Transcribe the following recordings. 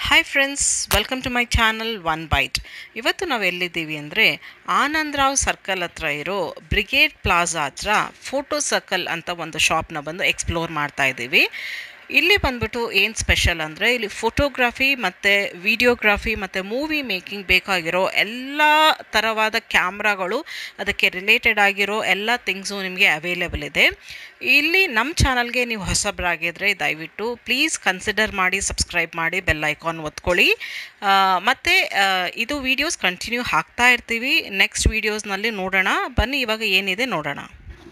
Hi friends welcome to my channel one byte ಇವತ್ತು ನಾವು ಎಲ್ಲಿದ್ದೀವಿ ಅಂದರೆ ಆನಂದರಾವ್ ಸರ್ಕಲ್ ಹತ್ರ ಇರೋ ಬ್ರಿಗೇಡ್ ಪ್ಲಾಜಾ ಹತ್ರ ಫೋಟೋ ಸರ್ಕಲ್ ಅಂತ ಒಂದು ಶಾಪ್ನ ಬಂದು ಎಕ್ಸ್ಪ್ಲೋರ್ ಮಾಡ್ತಾ ಇದ್ದೀವಿ ಇಲ್ಲಿ ಬಂದ್ಬಿಟ್ಟು ಏನು ಸ್ಪೆಷಲ್ ಅಂದರೆ ಇಲ್ಲಿ ಫೋಟೋಗ್ರಫಿ ಮತ್ತು ವಿಡಿಯೋಗ್ರಫಿ ಮತ್ತು ಮೂವಿ ಮೇಕಿಂಗ್ ಬೇಕಾಗಿರೋ ಎಲ್ಲ ಥರವಾದ ಕ್ಯಾಮ್ರಾಗಳು ಅದಕ್ಕೆ ರಿಲೇಟೆಡ್ ಆಗಿರೋ ಎಲ್ಲ ಥಿಂಗ್ಸು ನಿಮಗೆ ಅವೈಲೇಬಲ್ ಇದೆ ಇಲ್ಲಿ ನಮ್ಮ ಚಾನಲ್ಗೆ ನೀವು ಹೊಸಬರಾಗಿದ್ದರೆ ದಯವಿಟ್ಟು ಪ್ಲೀಸ್ ಕನ್ಸಿಡರ್ ಮಾಡಿ ಸಬ್ಸ್ಕ್ರೈಬ್ ಮಾಡಿ ಬೆಲ್ ಐಕಾನ್ ಒತ್ಕೊಳ್ಳಿ ಆ, ಮತ್ತು ಆ, ಇದು ವೀಡಿಯೋಸ್ ಕಂಟಿನ್ಯೂ ಹಾಕ್ತಾ ಇರ್ತೀವಿ ನೆಕ್ಸ್ಟ್ ವೀಡಿಯೋಸ್ನಲ್ಲಿ ನೋಡೋಣ ಬನ್ನಿ ಇವಾಗ ಏನಿದೆ ನೋಡೋಣ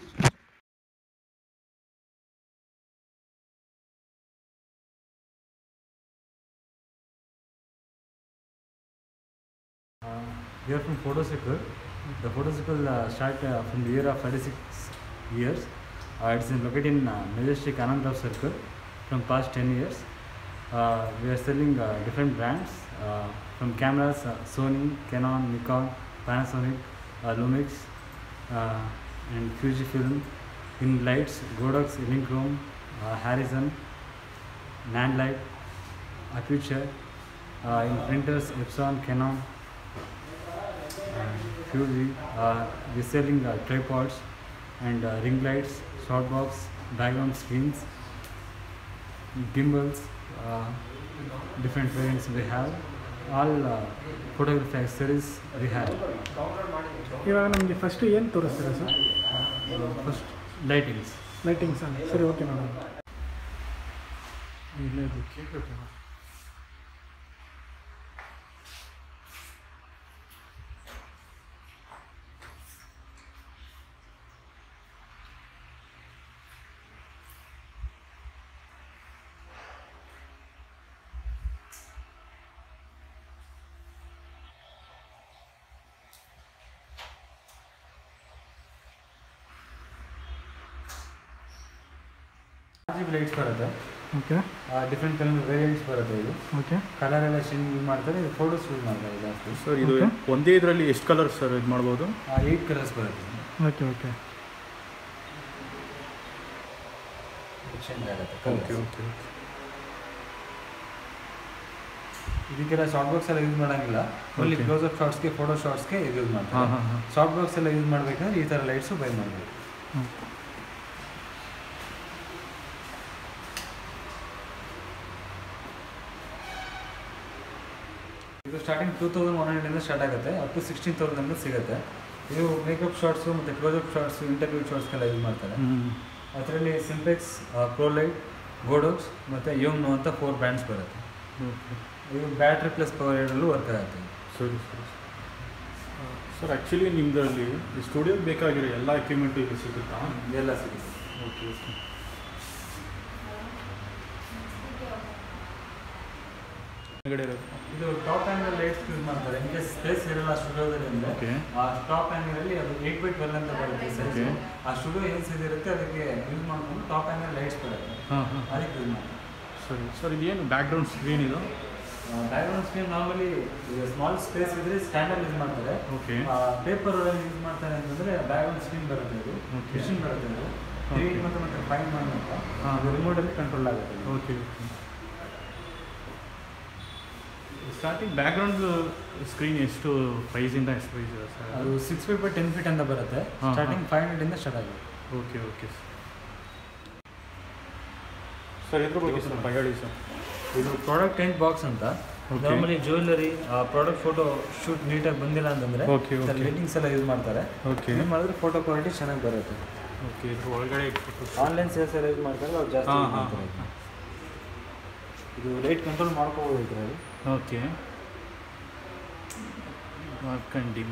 We are from Photocycle. The Photocycle uh, start uh, from the year of 36 years. Uh, it's in, located in uh, Majestic Anandrav Circle from past 10 years. Uh, we are selling uh, different brands uh, from cameras uh, Sony, Canon, Nikon, Panasonic, uh, Lumix, uh, and Fujifilm. In lights, Godox, Elinchrom, uh, Harrison, Nanlite, Aperture. Uh, in printers, Epson, Canon, and Fuji, uh, we're selling uh, tripods and uh, ring lights, softbox, background screens, gimbals, uh, different variants we have. All uh, photography accessories we have. ಇವಾಗ ನಮಗೆ first ಏನು ತೋರಿಸ್ತೀರಾ sir Uh, first, lightings. Lightings ಸರಿ okay madam R G B lights ಬರುತ್ತೆ okay different colour variants ಬರುತ್ತೆ ಇದು okay colour ಎಲ್ಲ ಶೇನ್ ಯೂಸ್ ಮಾಡ್ತಾರೆ ಫೋಟೋಸ್ ಯೂಸ್ ಮಾಡ್ತಾರೆ ಜಾಸ್ತಿ ಸರ್ ಇದು Okay. ಒಂದೇ ಇದರಲ್ಲಿ ಎಷ್ಟು ಕಲರ್ ಸರ್ ಇದು ಮಾಡ್ಬೋದು ಏಯ್ಟ್ ಕಲರ್ಸ್ ಬರುತ್ತೆ ಓಕೆ ಓಕೆ ಚೇಂಜ್ ಆಗುತ್ತೆ ಓಕೆ colours. ಓಕೆ ಇದಕ್ಕೆಲ್ಲ ಶಾರ್ಟ್ ಬಾಕ್ಸ್ ಎಲ್ಲ ಯೂಸ್ ಮಾಡಂಗಿಲ್ಲ ಓನ್ಲಿ Okay. ಕ್ಲೋಸ್ ಅಪ್ ಶಾರ್ಟ್ಸ್ಗೆ ಫೋಟೋ ಶಾರ್ಟ್ಸ್ಗೆ ಇದು ಯೂಸ್ ಹಾಂ ಮಾಡ್ತಾರೆ ಹಾಂ ಹಾಂ ಶಾರ್ಟ್ ಬಾಕ್ಸ್ ಎಲ್ಲ ಯೂಸ್ ಮಾಡಬೇಕಂದ್ರೆ ಈ ಥರ ಲೈಟ್ಸು ಬೈ ಮಾಡಬೇಕು ಇದು ಸ್ಟಾರ್ಟಿಂಗ್ ಟೂ ತೌಸಂಡ್ ಒನ್ ಹಂಡ್ರೆಡಿಂದ ಸ್ಟಾರ್ಟ್ ಆಗುತ್ತೆ ಅಪ್ ಟು ಸಿಕ್ಸ್ಟೀನ್ ತೌಸಂಡ್ ಸಿಗುತ್ತೆ ಇದು ಮೇಕಪ್ ಶಾರ್ಟ್ಸು ಮತ್ತು ಕ್ಲೋಸಪ್ ಶಾರ್ಟ್ಸು ಇಂಟರ್ವ್ಯೂ ಶಾರ್ಟ್ಸ್ಗೆಲ್ಲ ಯೂಸ್ ಮಾಡ್ತಾರೆ ಅದರಲ್ಲಿ ಸಿಂಪೆಕ್ಸ್ ಪ್ರೋಲೈಟ್ ಗೋಡೋಕ್ಸ್ ಮತ್ತು ಯೋಮ್ನೋ ಅಂತ ಫೋರ್ ಬ್ರ್ಯಾಂಡ್ಸ್ ಬರುತ್ತೆ ಓಕೆ ಇದು ಬ್ಯಾಟ್ರಿ ಪ್ಲಸ್ ಪವರ್ ಎರಡಲ್ಲೂ ವರ್ಕ್ ಆಗುತ್ತೆ ಸರಿ ಸರಿ ಸರ್ ಆ್ಯಕ್ಚುಲಿ ನಿಮ್ಮದ್ರಲ್ಲಿ ಈ ಸ್ಟುಡಿಯೋಗೆ ಬೇಕಾಗಿರೋ ಎಲ್ಲ ಎಕ್ವಿಪ್ಮೆಂಟು ಇಲ್ಲಿ ಸಿಗುತ್ತಾ ಎಲ್ಲ ಸಿಗುತ್ತೆ ಓಕೆ ಓಕೆ ಹೊರಗಡೆ ಇರೋದು ಇದು ಟಾಪ್ ಆ್ಯಂಗಲ್ ಲೈಟ್ಸ್ ಯೂಸ್ ಮಾಡ್ತಾರೆ ಇನ್ ಕೇಸ್ ಸ್ಪೇಸ್ ಇರಲ್ಲ ಸ್ಟುಡಿಯೋದಲ್ಲಿ ಅಂದರೆ Okay. ಆ ಟಾಪ್ ಆ್ಯಂಗಲಲ್ಲಿ ಅದು ಏಟ್ ಬೈ ಟ್ವೆಲ್ ಅಂತ ಬರುತ್ತೆ size. Okay. ಆ ಸ್ಟುಡಿಯೋ ಏನು ಸೈಜ್ ಇರುತ್ತೆ ಅದಕ್ಕೆ ಯೂಸ್ ಮಾಡ್ಕೊಂಡು ಟಾಪ್ ಆ್ಯಂಗಲ್ ಲೈಟ್ಸ್ ಬರುತ್ತೆ ಹಾಂ ಹಾಂ ಅದಕ್ಕೆ ಯೂಸ್ ಮಾಡ್ತಾರೆ ಸರಿ ಸರ್ ಇದೇನು ಬ್ಯಾಕ್ಗ್ರೌಂಡ್ ಸ್ಕ್ರೀನ್ ಇದು background screen normally small space ಇದ್ರೆ ಸ್ಟ್ಯಾಂಡಲ್ಲಿ ಯೂಸ್ ಮಾಡ್ತಾರೆ ಓಕೆ ಪೇಪರ್ ಯೂಸ್ ಮಾಡ್ತಾರೆ ಅಂತಂದ್ರೆ ಬ್ಯಾಕ್ಗ್ರೌಂಡ್ ಸ್ಕ್ರೀನ್ ಬರುತ್ತೆ ಇದು Okay. ಮಿಷಿನ್ ಬರುತ್ತೆ ಇದು ತ್ರೀ Okay. ಮತ್ತು ಮತ್ತೆ ಫೈನ್ ಅಂತ ಹಾ. ಅದು ರಿಮೋಟಲ್ಲಿ ಕಂಟ್ರೋಲ್ ಆಗುತ್ತೆ ಇದು. Okay okay starting background screen ಎಷ್ಟು ಪ್ರೈಸಿಂದ ಎಷ್ಟು ಪ್ರೈಸ್ ಇದೆ ಸರ್ ಅದು six feet by ten feet ಅಂತ ಬರುತ್ತೆ ಹಾ, ಸ್ಟಾರ್ಟಿಂಗ್ ಹಾ. ಫೈವ್ ಹಂಡ್ರೆಡಿಂದ ಸ್ಟಾರ್ಟ್ ಆಗುತ್ತೆ ಓಕೆ ಓಕೆ ಸರ್ ಇದ್ರ ಬಗ್ಗೆ ಸ್ವಲ್ಪ ಹೇಳಿ ಸರ್ ಇದು ಪ್ರಾಡಕ್ಟ್ ಎಂಟ್ ಬಾಕ್ಸ್ ಅಂತ Okay. Normally jewellery product photo shoot ನೀಟಾಗಿ ಬಂದಿಲ್ಲ ಅಂತಂದ್ರೆ Okay, okay. ಲೈಟಿಂಗ್ಸ್ ಎಲ್ಲ ಯೂಸ್ ಮಾಡ್ತಾರೆ ಓಕೆ ಯೂಸ್ ಮಾಡಿದ್ರೆ ಫೋಟೋ ಕ್ವಾಲಿಟಿ ಚೆನ್ನಾಗಿ ಬರುತ್ತೆ ಓಕೆ ಇದ್ರ ಒಳಗಡೆ ಇಟ್ಬಿಟ್ಟು ಆನ್ಲೈನ್ ಸೇಲ್ಸ್ ಎಲ್ಲ ಯೂಸ್ ಮಾಡ್ತಾರೆ ಅವ್ರು ಜಾಸ್ತಿ ಹಾ, use ಹಾ, ಮಾಡ್ತಾರೆ ಇದನ್ನ. ಇದು ಲೈಟ್ ಕಂಟ್ರೋಲ್ ಮಾಡ್ಕೋಬೋದು ಇದರಲ್ಲಿ ಓಕೆ ವರ್ಕ್ ಆ್ಯಂಡ್ ಡಿಮ್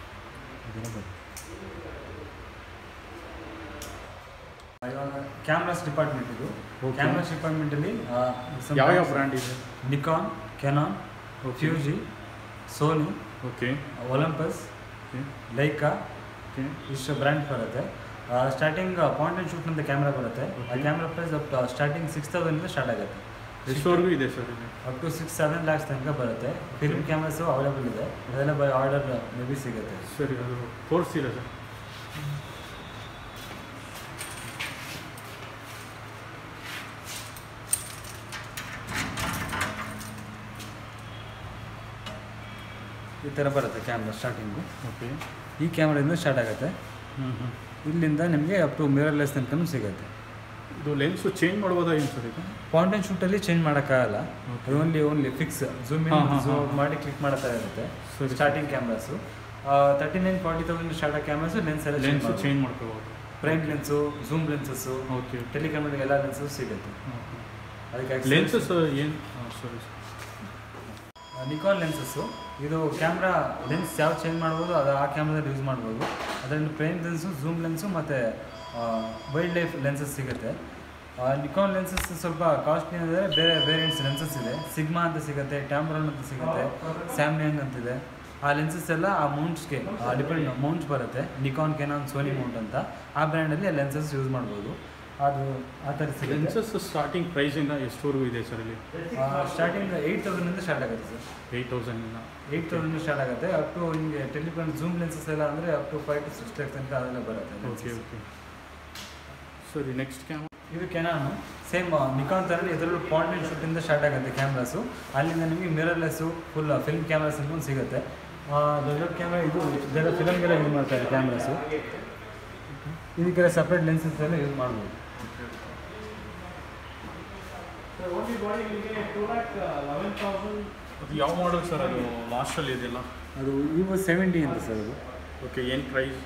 ಇವಾಗ ಕ್ಯಾಮ್ರಾಸ್ ಡಿಪಾರ್ಟ್ಮೆಂಟ್ ಇದು Okay. ಕ್ಯಾಮ್ರಾಸ್ ಡಿಪಾರ್ಟ್ಮೆಂಟಲ್ಲಿ ಯಾವ ಯಾವ ಬ್ರ್ಯಾಂಡ್ ಇದೆ Nikon Canon Fuji Sony okay Olympus okay Leica okay ಇಷ್ಟು ಬ್ರ್ಯಾಂಡ್ ಬರುತ್ತೆ ಸ್ಟಾರ್ಟಿಂಗ್ ಪಾಯಿಂಟ್ ಆ್ಯಂಡ್ ಶೂಟ್ ಅಂತ ಕ್ಯಾಮ್ರಾ ಬರುತ್ತೆ ಆ Okay. Camera price up starting six ತೌಸಂಡಿಂದ ಸ್ಟಾರ್ಟ್ ಆಗುತ್ತೆ ಎಷ್ಟವರೆಗೂ ಇದೆ ಸರ್ ಇದು up to six seven lakhs ತನಕ ಬರುತ್ತೆ ಫಿಲ್ಮ್ ಕ್ಯಾಮ್ರಾಸು ಅವೈಲೇಬಲ್ ಇದೆ ಅದೆಲ್ಲ ಬೈ ಆರ್ಡರ್ ಮೇ ಬಿ ಸಿಗುತ್ತೆ ಸರಿ ಅದು ತೋರಿಸ್ತೀರಾ ಸರ್ ಈ ಥರ ಬರುತ್ತೆ ಕ್ಯಾಮ್ರಾ ಸ್ಟಾರ್ಟಿಂಗು ಓಕೆ ಈ ಕ್ಯಾಮ್ರಾದಿಂದ ಸ್ಟಾರ್ಟ್ ಆಗುತ್ತೆ ಹ್ಞೂ ಹ್ಞೂ ಇಲ್ಲಿಂದ ನಿಮಗೆ ಅಪ್ ಟು ಮಿರರ್ಲೆಸ್ ತನಕ ಸಿಗುತ್ತೆ ಇದು ಲೆನ್ಸು ಚೇಂಜ್ ಮಾಡ್ಬೋದಾ ಏನು ಸರ್ ಈಗ ಪಾಯಿಂಟ್ ಆ್ಯಂಡ್ ಶೂಟಲ್ಲಿ ಚೇಂಜ್ ಮಾಡೋಕ್ಕಾಗಲ್ಲ Okay. ಅದು ಓನ್ಲಿ ಓನ್ಲಿ ಫಿಕ್ಸ್ ಝೂಮ್ ಹಾ, ಇನ್ ಹಾ, ಝೂಮ್ ಹಾ. ಮಾಡಿ ಕ್ಲಿಕ್ ಮಾಡ್ತಾ ಇರುತ್ತೆ ಸರಿ. Starting cameras thirty nine forty thousand start ಆಗೋ ಕ್ಯಾಮ್ರಾಸು ಲೆನ್ಸ್ ಎಲ್ಲ ಲೆನ್ಸು ಲೆನ್ಸ್ ಚೇಂಜ್ ಮಾಡ್ಕೋಬೋದು prime lens zoom lenses okay ಟೆಲಿಕ್ಯಾಮ್ರಾಗೆ ಎಲ್ಲ ಲೆನ್ಸಸ್ ಸಿಗುತ್ತೆ ಅದಕ್ಕೆ ಲೆನ್ಸಸ್ ಏನು ಸರಿ ನಿಕಾನ್ ಲೆನ್ಸಸ್ಸು ಇದು ಕ್ಯಾಮ್ರಾ ಲೆನ್ಸ್ ಯಾವ ಚೇಂಜ್ ಮಾಡ್ಬೋದು ಅದು ಆ ಕ್ಯಾಮ್ರಾದಲ್ಲಿ ಯೂಸ್ ಮಾಡ್ಬೋದು ಅದರಲ್ಲಿ ಪ್ರೈಮ್ ಲೆನ್ಸು ಝೂಮ್ ಲೆನ್ಸು ಮತ್ತು ವೈಲ್ಡ್ ಲೈಫ್ ಲೆನ್ಸಸ್ ಸಿಗುತ್ತೆ ನಿಕಾನ್ ಲೆನ್ಸಸ್ ಸ್ವಲ್ಪ ಕಾಸ್ಟ್ಲಿ ಅಂದರೆ ಬೇರೆ ವೇರಿಯಂಟ್ಸ್ ಲೆನ್ಸಸ್ ಇದೆ ಸಿಗ್ಮಾ ಅಂತ ಸಿಗುತ್ತೆ ಟ್ಯಾಮ್ರಾನ್ ಅಂತ ಸಿಗುತ್ತೆ ಸ್ಯಾಮ್ಯಂಗ್ ಅಂತಿದೆ ಆ ಲೆನ್ಸಸ್ ಎಲ್ಲ ಆ ಮೌಂಟ್ಸ್ಗೆ ಡಿಪೆಂಡ್ ಮೌಂಟ್ಸ್ ಬರುತ್ತೆ ನಿಕಾನ್ ಕೆನಾನ್ ಸೋನಿ ಮೌಂಟ್ ಅಂತ ಆ ಬ್ರ್ಯಾಂಡಲ್ಲಿ ಲೆನ್ಸಸ್ ಯೂಸ್ ಮಾಡ್ಬೋದು ಅದು ಆ ಥರ ಸಿಗುತ್ತೆ ಲೆನ್ಸಸ್ ಸ್ಟಾರ್ಟಿಂಗ್ ಪ್ರೈಸಿಂದ ಎಷ್ಟುವರೆಗೂ ಇದೆ ಸರ್ ಇಲ್ಲಿ ಸ್ಟಾರ್ಟಿಂಗ್ ಏಯ್ಟ್ ತೌಸಂಡಿಂದ ಸ್ಟಾರ್ಟ್ ಆಗುತ್ತೆ ಸರ್ ಏಯ್ಟ್ ತೌಸಂಡಿಂದ ಏಯ್ಟ್ ತೌಸಂಡ್ ಸ್ಟಾರ್ಟ್ ಆಗುತ್ತೆ ಅಪ್ ಟು ನಿಮಗೆ ಟೆಲಿಫೋನ್ ಝೂಮ್ ಲೆನ್ಸಸ್ ಎಲ್ಲ ಅಂದರೆ up to five to six lakh ತನಕ ಅದೆಲ್ಲ ಬರುತ್ತೆ ಓಕೆ lenses. ಓಕೆ ಸರಿ ನೆಕ್ಸ್ಟ್ ಕ್ಯಾಮ್ ಇದು ಕೆನಾನು ಸೇಮ್ ನಿಕಾನ್ ಥರ ಇದರಲ್ಲೂ ಪಾಯಿಂಟ್ ಆ್ಯಂಡ್ ಶೂಟಿಂದ ಸ್ಟಾರ್ಟ್ ಆಗುತ್ತೆ ಕ್ಯಾಮ್ರಾಸು ಅಲ್ಲಿಂದ ನಿಮಗೆ ಮಿರರ್ಲೆಸ್ಸು ಫುಲ್ ಫಿಲ್ಮ್ ಕ್ಯಾಮ್ರಾಸ್ ಅಂತ ಸಿಗುತ್ತೆ ಆ, ದೊಡ್ಡ ದೊಡ್ಡ ಕ್ಯಾಮ್ರಾ ಇದು ಇದೆಲ್ಲ ಫಿಲಮ್ಗೆಲ್ಲ ಯೂಸ್ ಮಾಡ್ತಾರೆ ಕ್ಯಾಮ್ರಾಸು ಇದಕ್ಕೆಲ್ಲ ಸಪ್ರೇಟ್ ಲೆನ್ಸಸ್ ಎಲ್ಲ ಯೂಸ್ ಮಾಡ್ಬೋದು ಅದು ಯಾವ ಮಾಡಲ್ ಸರ್ ಅದು ಲಾಸ್ಟಲ್ಲಿ ಇದೆಯಲ್ಲ ಅದು ಇವು ಸೆವೆಂಟಿ ಅಂತ ಸರ್ ಅದು ಓಕೆ ಏನು ಪ್ರೈಸ್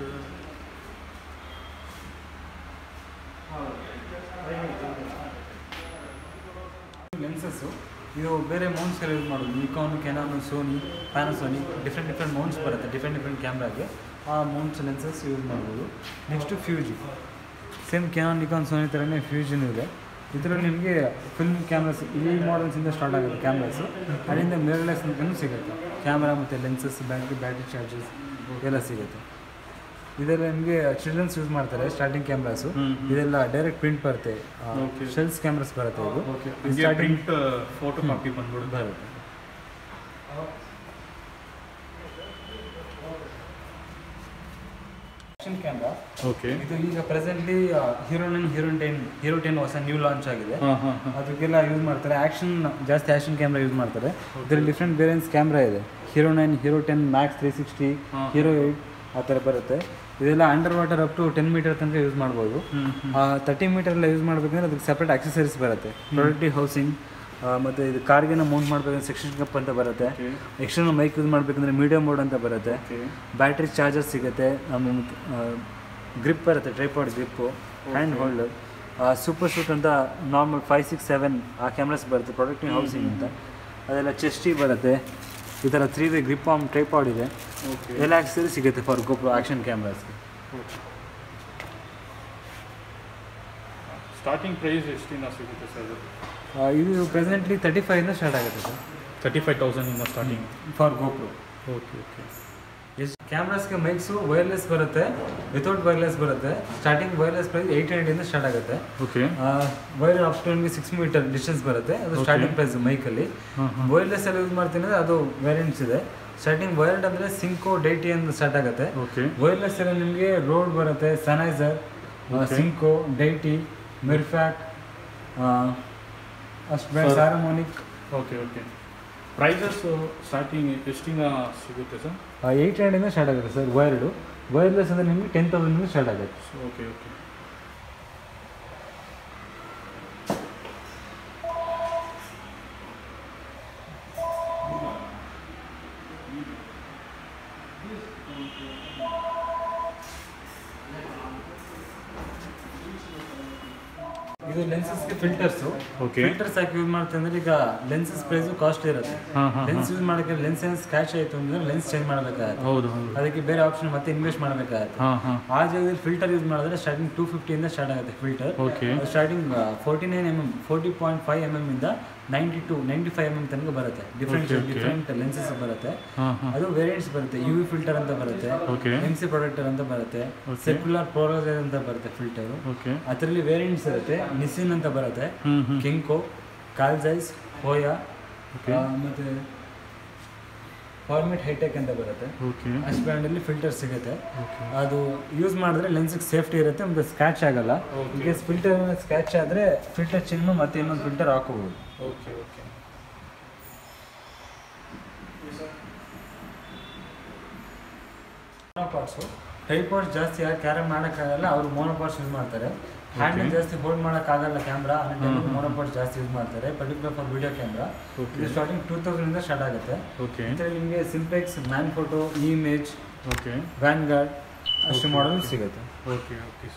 ಲೆನ್ಸಸ್ಸು ಇದು ಬೇರೆ ಮೌಂಟ್ಸ್ಗೆಲ್ಲ ಯೂಸ್ ಮಾಡೋದು Nikon Canon Sony Panasonic different different mounts ಬರುತ್ತೆ ಡಿಫ್ರೆಂಟ್ ಡಿಫ್ರೆಂಟ್ ಕ್ಯಾಮ್ರಾಗೆ ಆ ಮೌಂಟ್ಸ್ ಲೆನ್ಸಸ್ ಯೂಸ್ ಮಾಡ್ಬೋದು next Fuji same Canon Nikon Sony ಥರನೇ ಫ್ಯೂಜನ್ ಇದೆ ಇದರಲ್ಲಿ ನಿಮಗೆ ಫಿಲ್ಮ್ ಕ್ಯಾಮ್ರಾಸ್ ಈ ಮಾಡಲ್ಸಿಂದ ಸ್ಟಾರ್ಟ್ ಆಗುತ್ತೆ ಕ್ಯಾಮ್ರಾಸು ಅಲ್ಲಿಂದ ಮಿರರ್ಲೆಸ್ ಅಂತಲೂ ಸಿಗುತ್ತೆ ಕ್ಯಾಮ್ರಾ ಮತ್ತು ಲೆನ್ಸಸ್ ಬ್ಯಾಟ್ರಿ ಬ್ಯಾಟ್ರಿ ಚಾರ್ಜಸ್ ಎಲ್ಲ ಸಿಗುತ್ತೆ ಇದೆಲ್ಲ ನಿಮಗೆ ಚಿಲ್ಡ್ರನ್ಸ್ ಯೂಸ್ ಮಾಡ್ತಾರೆ ಸ್ಟಾರ್ಟಿಂಗ್ ಕ್ಯಾಮ್ರಾಸು ಹ್ಮ್, ಹ್ಮ್. ಇದೆಲ್ಲ ಡೈರೆಕ್ಟ್ ಪ್ರಿಂಟ್ ಬರುತ್ತೆ Okay. ಶೆಲ್ಸ್ ಕ್ಯಾಮ್ರಾಸ್ ಬರುತ್ತೆ ಇದು ಓಕೆ ಇದು starting- ಪ್ರಿಂಟ್ ಫೋಟೋ ಕಾಪಿ ಬಂದ್ಬಿಡುತ್ತೆ ಬರುತ್ತೆ ಆಕ್ಷನ್ ಕ್ಯಾಮ್ರಾ ಓಕೆ ಇದು ಈಗ presently Hero nine Hero ten Hero ten ಹೊಸ ನ್ಯೂ ಲಾಂಚ್ ಆಗಿದೆ ಹಾಂ ಹಾಂ ಹಾಂ ಅದಕ್ಕೆಲ್ಲ ಯೂಸ್ ಮಾಡ್ತಾರೆ ಆ್ಯಕ್ಷನ್ ಜಾಸ್ತಿ ಆ್ಯಕ್ಷನ್ ಕ್ಯಾಮ್ರಾ ಯೂಸ್ ಮಾಡ್ತಾರೆ ಇದರಲ್ಲಿ ಡಿಫ್ರೆಂಟ್ ವೇರಿಯನ್ಸ್ ಕ್ಯಾಮ್ರಾ ಇದೆ Hero nine Hero ten max three sixty ಹಾ. ಹೀರೋ ಏಯ್ಟ್ ಆ ಥರ ಬರುತ್ತೆ ಇದೆಲ್ಲ under water up to ten metre ತನಕ ಯೂಸ್ ಮಾಡ್ಬೋದು ತರ್ಟಿ ಮೀಟರ್ ಎಲ್ಲ ಯೂಸ್ ಮಾಡಬೇಕಂದ್ರೆ ಅದಕ್ಕೆ ಸಪ್ರೇಟ್ ಆಕ್ಸೆಸರೀಸ್ ಬರುತ್ತೆ ಪ್ರೊಡಕ್ಟಿವ್ ಹೌಸಿಂಗ್ ಮತ್ತು ಇದು ಕಾರ್ಗೆನ ಮೌಂಟ್ ಮಾಡಬೇಕಂದ್ರೆ ಸೆಕ್ಷನ್ ಕಪ್ ಅಂತ ಬರುತ್ತೆ Okay. ಎಕ್ಸ್ಟರ್ನಲ್ ಮೈಕ್ ಯೂಸ್ ಮಾಡಬೇಕಂದ್ರೆ ಮೀಡಿಯಂ ಮೋಡ್ ಅಂತ ಬರುತ್ತೆ ಓಕೆ ಬ್ಯಾಟ್ರಿ ಚಾರ್ಜರ್ ಸಿಗುತ್ತೆ ಆಮೇಲೆ ಗ್ರಿಪ್ ಬರುತ್ತೆ tripod grip hand holder super shoot ಅಂತ ನಾರ್ಮಲ್ ಫೈವ್ ಸಿಕ್ಸ್ ಸೆವೆನ್ ಆ ಕ್ಯಾಮ್ರಾಸ್ ಬರುತ್ತೆ ಪ್ರೊಡಕ್ಟಿವ್ ಹೌಸಿಂಗ್ ಅಂತ ಅದೆಲ್ಲ ಚೆಸ್ಟಿ ಬರುತ್ತೆ ಈ ಥರ three way grip arm tripod ಇದೆ ಓಕೆ ಎಲ್ಲ ಆಕ್ಸರಿ ಸಿಗುತ್ತೆ ಫಾರ್ ಗೋಪ್ರೋ ಆ್ಯಕ್ಷನ್ ಕ್ಯಾಮ್ರಾಸ್ಗೆ ಸ್ಟಾರ್ಟಿಂಗ್ ಪ್ರೈಸ್ ಎಷ್ಟಿಂದ ಸಿಗುತ್ತೆ ಸರ್ ಇದು ಪ್ರೆಸೆಂಟ್ಲಿ ತರ್ಟಿ ಫೈವಿಂದ ಸ್ಟಾರ್ಟ್ ಆಗುತ್ತೆ ಸರ್ ತರ್ಟಿ ಫೈವ್ ತೌಸಂಡಿಂದ starting for GoPro okay okay ಎಷ್ಟು ಕ್ಯಾಮ್ರಾಸ್ಗೆ ಮೈಕ್ಸು ವೈರ್ಲೆಸ್ ಬರುತ್ತೆ ವಿತೌಟ್ ವೈರ್ಲೆಸ್ ಬರುತ್ತೆ ಸ್ಟಾರ್ಟಿಂಗ್ ವೈರ್ಲೆಸ್ ಪ್ರೈಸ್ ಏಯ್ಟ್ ಹಂಡ್ರೆಡಿಂದ ಸ್ಟಾರ್ಟ್ ಆಗುತ್ತೆ ಓಕೆ ವೈರ್ ಅಪ್ ಟು ನಿಮಗೆ ಸಿಕ್ಸ್ ಮೀಟರ್ ಡಿಸ್ಟೆನ್ಸ್ ಬರುತ್ತೆ ಅದು Okay. ಸ್ಟಾರ್ಟಿಂಗ್ ಪ್ರೈಸ್ ಮೈಕಲ್ಲಿ ಹಾಂ ಹಾಂ ವೈರ್ಲೆಸ್ ಎಲ್ಲ ಯೂಸ್ ಮಾಡ್ತೀನಿ ಅಂದರೆ ಅದು ವೇರಿಯಂಟ್ಸ್ ಇದೆ ಸ್ಟಾರ್ಟಿಂಗ್ ವೈರ್ಡ್ ಅಂದರೆ ಸಿಂಕೋ ಡೈಟಿ ಅಂತ ಸ್ಟಾರ್ಟ್ ಆಗುತ್ತೆ ಓಕೆ ವೈರ್ಲೆಸ್ ಎಲ್ಲ ನಿಮಗೆ ರೋಡ್ ಬರುತ್ತೆ ಸನೈಸರ್ Okay. ಸಿಂಕೋ ಡೈಟಿ ಮಿರ್ಫ್ಯಾಕ್ ಅಷ್ಟು ಬೇಡ Sir. Saramonic okay okay prices starting ಎಷ್ಟಿಂದ ಸಿಗುತ್ತೆ ಸರ್ ಏಯ್ಟ್ ಹಂಡ್ರೆಡಿಂದ ಸ್ಟಾರ್ಟ್ ಆಗುತ್ತೆ ಸರ್ ವೈರ್ಡು ವೈರ್ಲೆಸ್ ಅಂದರೆ ನಿಮಗೆ ಟೆನ್ ತೌಸಂಡಿಂದ ಸ್ಟಾರ್ಟ್ ಆಗುತ್ತೆ ಓಕೆ ಓಕೆ ಇದು ಲೆನ್ಸಸ್ಗೆ ಫಿಲ್ಟರ್ಸು Okay. ಫಿಲ್ಟರ್ಸ್ ಹಾಕಿ ಯೂಸ್ ಮಾಡ್ತೀವಿ ಅಂದ್ರೆ ಈಗ ಲೆನ್ಸಸ್ ಪ್ರೈಸು ಕಾಸ್ಟ್ ಇರುತ್ತೆ ಹಾಂ ಹಾಂ ಲೆನ್ಸ್ ಯೂಸ್ ಮಾಡೋಕ್ಕೆ ಲೆನ್ಸ್ ಏನು ಸ್ಕ್ಯಾಚ್ ಆಯಿತು ಅಂದ್ರೆ ಲೆನ್ಸ್ ಚೇಂಜ್ ಮಾಡಬೇಕಾಗುತ್ತೆ ಹೌದು ಹೌದು ಅದಕ್ಕೆ ಬೇರೆ ಆಪ್ಷನ್ ಮತ್ತೆ ಇನ್ವೆಸ್ಟ್ ಮಾಡಬೇಕಾಗುತ್ತೆ ಹಾಂ ಹಾಂ ಆ ಜಾಗದಲ್ಲಿ ಫಿಲ್ಟರ್ ಯೂಸ್ ಮಾಡಿದ್ರೆ ಸ್ಟಾರ್ಟಿಂಗ್ ಟೂ ಫಿಫ್ಟಿಯಿಂದ ಸ್ಟಾರ್ಟ್ ಆಗುತ್ತೆ filter okay starting forty nine M M forty point five M M ಇಂದ ninety to ninety five M M ತನಕ ಬರುತ್ತೆ different Okay, okay. Different lenses ಬರುತ್ತೆ ಹಾಂ ಹಾಂ ಅದು ವೇರಿಯಂಟ್ಸ್ ಬರುತ್ತೆ ಯು ವಿ ಫಿಲ್ಟರ್ ಅಂತ ಬರುತ್ತೆ ಓಕೆ ಎಮ್ ಸಿ ಪ್ರೊಡಕ್ಟರ್ ಅಂತ ಬರುತ್ತೆ Okay. ಸರ್ಕ್ಯುಲರ್ ಪ್ರೋಲೋಸೈಡ್ ಅಂತ ಬರುತ್ತೆ ಫಿಲ್ಟರು ಓಕೆ ಅದರಲ್ಲಿ ವೇರಿಯಂಟ್ಸ್ ಇರುತ್ತೆ ನಿಸಿನ್ ಅಂತ ಬರುತ್ತೆ ಹ್ಞೂ ಹ್ಞೂ ಕೆಂಕೋ ಕಾಲ್ಜೈಸ್ ಹೋಯಾ Okay. ಮತ್ತು ಫಾರ್ಮೆಟ್ ಹೈಟೆಕ್ ಅಂತ ಬರುತ್ತೆ ಓಕೆ ಅಷ್ಟು ಬ್ರ್ಯಾಂಡಲ್ಲಿ ಫಿಲ್ಟರ್ ಸಿಗುತ್ತೆ ಓಕೆ ಅದು ಯೂಸ್ ಮಾಡಿದ್ರೆ ಲೆನ್ಸಿಗೆ ಸೇಫ್ಟಿ ಇರುತ್ತೆ ಮತ್ತು ಸ್ಕ್ಯಾಚ್ ಆಗಲ್ಲ Okay. ಈಗ ಫಿಲ್ಟರ್ ಸ್ಕ್ಯಾಚ್ ಆದರೆ ಫಿಲ್ಟರ್ ಚಿನ್ನು ಮತ್ತೆ ಇನ್ನೊಂದು ಫಿಲ್ಟರ್ ಹಾಕೋಬೋದು ಓಕೆ ಓಕೆ ಪಾರ್ಟ್ಸು ಟ್ರೈಪಾಡ್ಸ್ ಜಾಸ್ತಿ ಯಾರು ಕ್ಯಾರಿ ಮಾಡೋಕ್ಕಾಗಲ್ಲ ಅವರು ಮೋನೋಪಾರ್ಟ್ಸ್ ಯೂಸ್ ಮಾಡ್ತಾರೆ ಹ್ಯಾಂಡಲ್ Okay. ಜಾಸ್ತಿ ಹೋಲ್ಡ್ ಮಾಡೋಕ್ಕಾಗಲ್ಲ ಕ್ಯಾಮ್ರಾ ಹ್ಮ್, ಹ್ಮ್. ಮೋನೋಪಾರ್ಟ್ಸ್ ಜಾಸ್ತಿ ಯೂಸ್ ಮಾಡ್ತಾರೆ particular for video camera Okay. ಇದು ಸ್ಟಾರ್ಟಿಂಗ್ ಟೂ ತೌಸಂಡಿಂದ ಸ್ಟಾರ್ಟ್ ಆಗುತ್ತೆ ಓಕೆ ಇದರಲ್ಲಿ ನಿಮಗೆ simplex man photo image okay Vanguard ಅಷ್ಟು Okay, ಮಾಡಲ್ okay. ಸಿಗುತ್ತೆ ಓಕೆ ಓಕೆ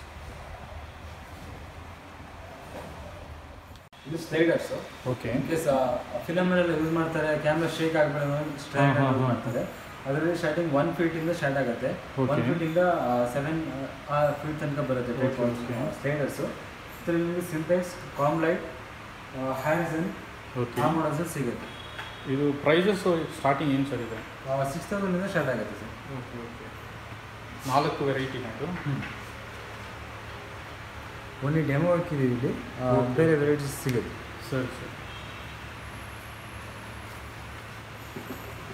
ಇದು ಸ್ಲೈಡರ್ಸು ಓಕೆ ಇನ್ ಕೇಸ್ ಫಿಲಮಲ್ಲೆಲ್ಲ ಯೂಸ್ ಮಾಡ್ತಾರೆ ಕ್ಯಾಮ್ರಾ ಶೇಕ್ ಆಗಬೇಡ ಸ್ಟ್ರೈಟ್ ಹಾ, ಹಾ, ಯೂಸ್ ಹಾ. ಮಾಡ್ತಾರೆ ಅದರಲ್ಲಿ ಸ್ಟಾರ್ಟಿಂಗ್ ಒನ್ ಫೀಟಿಂದ ಸ್ಟಾರ್ಟ್ ಆಗುತ್ತೆ ಒನ್ Okay. ಫೀಟಿಂದ ಸೆವೆನ್ ಫೀಟ್ ತನಕ ಬರುತ್ತೆ Okay, okay. ಸ್ಲೈಡರ್ಸು ಇದರಲ್ಲಿ ನಿಮಗೆ ಸಿಂಪ್ಲೆಕ್ಸ್ ಕಾಮ್ ಲೈಟ್ ಹ್ಯಾಂಡ್ಸನ್ ಓಕೆ ಆ ಮಾಡಲ್ಸ್ ಸಿಗುತ್ತೆ ಇದು ಪ್ರೈಸಸ್ ಸ್ಟಾರ್ಟಿಂಗ್ ಏನು ಸರ್ ಇದೆ ಸಿಕ್ಸ್ ತೌಸಂಡಿಂದ ಸ್ಟಾರ್ಟ್ ಆಗುತ್ತೆ ಸರ್ ಓಕೆ ಓಕೆ ನಾಲ್ಕು ವೆರೈಟಿ ಅದು ಓನ್ಲಿ ಡೆಮೋ ಹಾಕಿದ್ದೀವಿ ಇಲ್ಲಿ ಆ, Okay. ಬೇರೆ ವೆರೈಟೀಸ್ ಸಿಗುತ್ತೆ ಸರಿ ಸರಿ